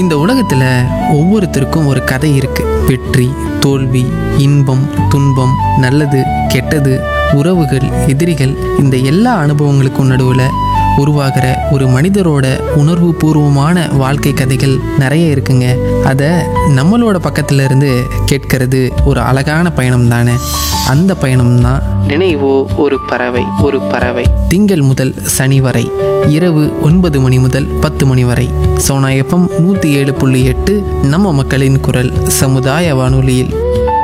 இந்த உலகத்தில் ஒவ்வொருத்தருக்கும் ஒரு கதை இருக்கு வெற்றி தோல்வி இன்பம் துன்பம் நல்லது கெட்டது உறவுகள் எதிரிகள் இந்த எல்லா அனுபவங்களுக்கும் நடுவில் உருவாகிற ஒரு மனிதரோட உணர்வு பூர்வமான வாழ்க்கை கதைகள் நிறைய இருக்குங்க அதை நம்மளோட பக்கத்துல இருந்து கேட்கறது ஒரு அழகான பயணம் தானே அந்த பயணம் தான் நினைவோ ஒரு பறவை ஒரு பறவை திங்கள் முதல் சனி வரை இரவு ஒன்பது மணி முதல் பத்து மணி வரை சோனா எஃப்எம் நூற்றி ஏழு புள்ளி எட்டு நம்ம மக்களின் குரல் சமுதாய வானொலியில்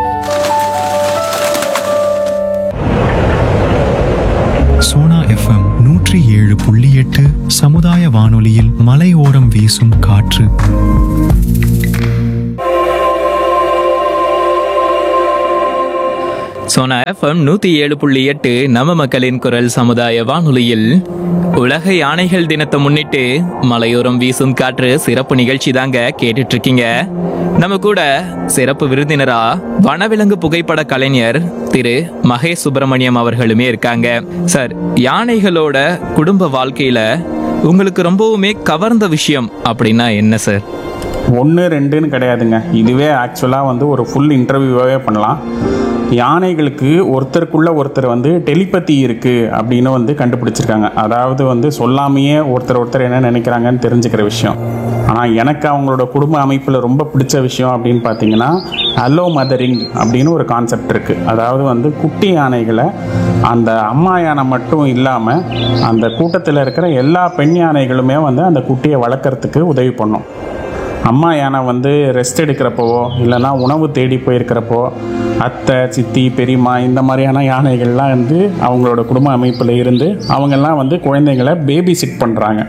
சோனா எஃப்எம் நூற்றி ஏழு புள்ளி எட்டு சமுதாய வானொலியில் மலையோரம் வீசும் காற்று சோனா எஃப்எம் நூத்தி ஏழு புள்ளி எட்டு நம்ம மக்களின் குரல் சமுதாய வானொலியில் உலக யானைகள் தினத்தை முன்னிட்டு மலையோரம் வீசும் காற்று சிறப்பு நிகழ்ச்சி தாங்க கேட்டுட்டு இருக்கீங்க நம்ம கூட சிறப்பு விருந்தினரா வனவிலங்கு புகைப்பட கலைஞர் திரு மகேஷ் சுப்பிரமணியம் அவர்களுமே இருக்காங்க சார் யானைகளோட குடும்ப வாழ்க்கையில உங்களுக்கு ரொம்பவுமே கவர்ந்த விஷயம் அப்படின்னா என்ன சார் ஒன்று ரெண்டுன்னு கிடையாதுங்க இதுவே ஆக்சுவலாக வந்து ஒரு ஃபுல் இன்டர்வியூவாகவே பண்ணலாம் யானைகளுக்கு ஒருத்தருக்குள்ள ஒருத்தர் வந்து டெலிபதி இருக்குது அப்படின்னு வந்து கண்டுபிடிச்சிருக்காங்க அதாவது வந்து சொல்லாமையே ஒருத்தர் ஒருத்தர் என்ன நினைக்கிறாங்கன்னு தெரிஞ்சுக்கிற விஷயம் ஆனால் எனக்கு அவங்களோட குடும்ப அமைப்பில் ரொம்ப பிடிச்ச விஷயம் அப்படின்னு பார்த்தீங்கன்னா அலோ மதரிங் அப்படின்னு ஒரு கான்செப்ட் இருக்குது அதாவது வந்து குட்டி யானைகளை அந்த அம்மா யானை மட்டும் இல்லாமல் அந்த கூட்டத்தில் இருக்கிற எல்லா பெண் யானைகளுமே வந்து அந்த குட்டியை வளர்க்குறதுக்கு உதவி பண்ணும் அம்மா யானை வந்து ரெஸ்ட் எடுக்கிறப்பவோ இல்லைன்னா உணவு தேடி போயிருக்கிறப்போ அத்தை சித்தி பெரியம்மா இந்த மாதிரியான யானைகள்லாம் வந்து அவங்களோட குடும்ப அமைப்பில் இருந்து அவங்கெல்லாம் வந்து குழந்தைங்களை பேபி சிட் பண்ணுறாங்க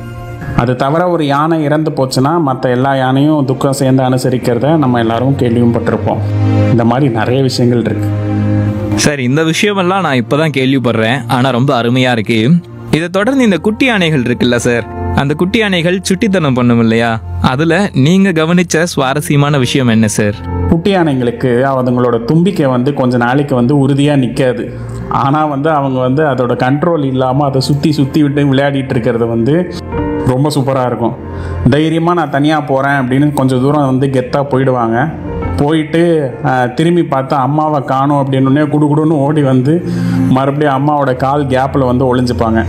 அது தவிர ஒரு யானை இறந்து போச்சுன்னா மற்ற எல்லா யானையும் துக்கம் சேர்ந்து அனுசரிக்கிறத நம்ம எல்லாரும் கேள்வியும் பட்டிருப்போம் இந்த மாதிரி நிறைய விஷயங்கள் இருக்குது சார் இந்த விஷயமெல்லாம் நான் இப்பதான் கேள்விப்படுறேன் ஆனா ரொம்ப அருமையா இருக்கு இதை தொடர்ந்து இந்த குட்டி யானைகள் இருக்குல்ல சார் அந்த குட்டி யானைகள் சுட்டித்தனம் பண்ணும் இல்லையா அதுல நீங்க கவனிச்ச சுவாரஸ்யமான விஷயம் என்ன சார் குட்டி யானைங்களுக்கு அவங்களோட தும்பிக்கை வந்து கொஞ்ச நாளைக்கு வந்து உறுதியாக நிற்காது ஆனால் வந்து அவங்க வந்து அதோட கண்ட்ரோல் இல்லாமல் அதை சுற்றி சுற்றி விட்டு விளையாடிட்டு இருக்கிறது வந்து ரொம்ப சூப்பராக இருக்கும் தைரியமாக நான் தனியாக போகிறேன் அப்படின்னு கொஞ்சம் தூரம் வந்து கெத்தாக போயிடுவாங்க போயிட்டு ஆஹ், திரும்பி பார்த்தா அம்மாவை காணும் அப்படின்னே குடுகுடுன்னு ஓடி வந்து மறுபடியும் அம்மாவோட கால் கேப்பில் வந்து ஒளிஞ்சுப்பாங்க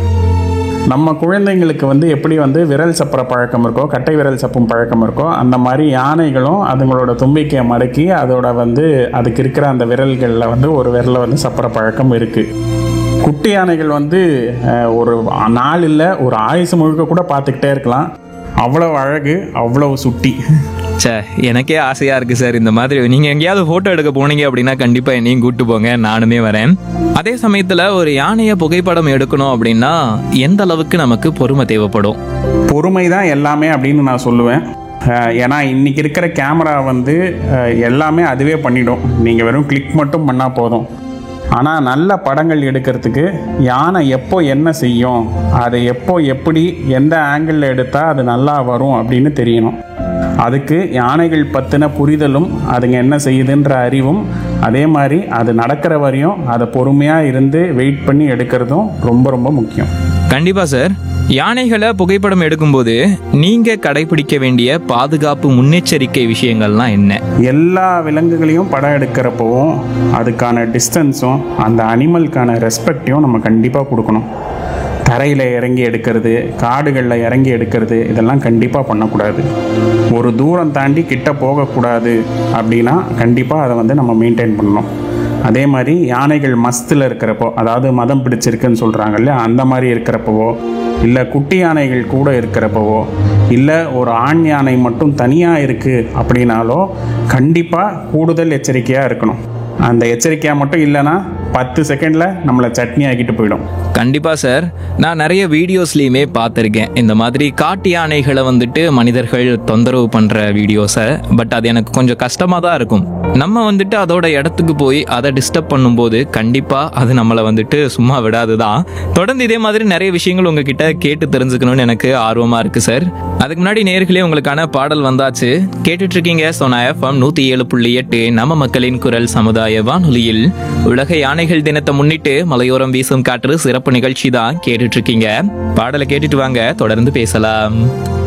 நம்ம குழந்தைங்களுக்கு வந்து எப்படி வந்து விரல் சப்புற பழக்கம் இருக்கோ கட்டை விரல் சப்பும் பழக்கம் இருக்கோ அந்த மாதிரி யானைகளும் அதுங்களோட தும்பிக்கையை மடக்கி அதோட வந்து அதுக்கு இருக்கிற அந்த விரல்களில் வந்து ஒரு விரலை வந்து சப்புற பழக்கம் இருக்குது குட்டி யானைகள் வந்து அஹ், ஒரு நாள் இல்லை ஒரு ஆயுசு முழுக்க கூட பார்த்துக்கிட்டே இருக்கலாம் அவ்வளவு அழகு அவ்வளவு சுட்டி ச்சே எனக்கே ஆசையா இருக்கு சார் இந்த மாதிரி நீங்க எங்கேயாவது போட்டோ எடுக்க போனீங்க அப்படின்னா கண்டிப்பா என்னையும் கூட்டு போங்க நானுமே வரேன் அதே சமயத்துல ஒரு யானைய புகைப்படம் எடுக்கணும் அப்படின்னா எந்த அளவுக்கு நமக்கு பொறுமை தேவைப்படும் பொறுமை தான் எல்லாமே அப்படின்னு நான் சொல்லுவேன் அஹ் ஏன்னா இன்னைக்கு இருக்கிற கேமரா வந்து அஹ் எல்லாமே அதுவே பண்ணிடும் நீங்கள் வெறும் கிளிக் மட்டும் பண்ணால் போதும் ஆனால் நல்ல படங்கள் எடுக்கிறதுக்கு யானை எப்போ என்ன செய்யும் அதை எப்போ எப்படி எந்த ஆங்கிளில் எடுத்தால் அது நல்லா வரும் அப்படின்னு தெரியணும் அதுக்கு யானைகள் பற்றின புரிதலும் அதுங்க என்ன செய்யுதுன்ற அறிவும் அதே மாதிரி அது நடக்கிற வரையும் அதை பொறுமையாக இருந்து வெயிட் பண்ணி எடுக்கிறதும் ரொம்ப ரொம்ப முக்கியம் கண்டிப்பா சார் யானைகளை புகைப்படம் எடுக்கும்போது நீங்க கடைபிடிக்க வேண்டிய பாதுகாப்பு முன்னெச்சரிக்கை விஷயங்கள்லாம் என்ன எல்லா விலங்குகளையும் படம் எடுக்கிறப்பவும் அதுக்கான டிஸ்டன்ஸும் அந்த அனிமலுக்கான ரெஸ்பெக்டையும் நம்ம கண்டிப்பாக கொடுக்கணும் தரையில் இறங்கி எடுக்கிறது காடுகளில் இறங்கி எடுக்கிறது இதெல்லாம் கண்டிப்பாக பண்ணக்கூடாது ஒரு தூரம் தாண்டி கிட்ட போகக்கூடாது அப்படின்னா கண்டிப்பாக அதை வந்து நம்ம மெயின்டைன் பண்ணணும் அதே மாதிரி யானைகள் மஸ்தில் இருக்கிறப்போ அதாவது மதம் பிடிச்சிருக்குன்னு சொல்கிறாங்க இல்லையா அந்த மாதிரி இருக்கிறப்பவோ இல்லை குட்டி யானைகள் கூட இருக்கிறப்பவோ இல்லை ஒரு ஆண் யானை மட்டும் தனியாக இருக்குது அப்படின்னாலோ கண்டிப்பாக கூடுதல் எச்சரிக்கையாக இருக்கணும் அந்த எச்சரிக்கையாக மட்டும் இல்லைன்னா பத்து செகண்டில் நம்மளை சட்னி ஆக்கிட்டு போயிடும் கண்டிப்பா சார் நான் நிறைய வீடியோஸ்லயுமே பார்த்துருக்கேன் இந்த மாதிரி காட்டு யானைகளை வந்துட்டு மனிதர்கள் தொந்தரவு பண்ற வீடியோஸை பட் அது எனக்கு கொஞ்சம் கஷ்டமா தான் இருக்கும் நம்ம வந்துட்டு அதோட இடத்துக்கு போய் அதை டிஸ்டர்ப் பண்ணும்போது கண்டிப்பா அது நம்மளை வந்துட்டு சும்மா விடாது தான் தொடர்ந்து இதே மாதிரி நிறைய விஷயங்கள் உங்ககிட்ட கேட்டு தெரிஞ்சுக்கணும்னு எனக்கு ஆர்வமா இருக்கு சார் அதுக்கு முன்னாடி நேர்களே உங்களுக்கான பாடல் வந்தாச்சு கேட்டுட்டு இருக்கீங்க சோனா எஃப்எம் நூத்தி ஏழு புள்ளி எட்டு நம்ம மக்களின் குரல் சமுதாய வானொலியில் உலக யானைகள் தினத்தை முன்னிட்டு மலையோரம் வீசும் காற்று சிறப்பு நிகழ்ச்சி தான் கேட்டுட்டு இருக்கீங்க பாடலை கேட்டுட்டு வாங்க தொடர்ந்து பேசலாம்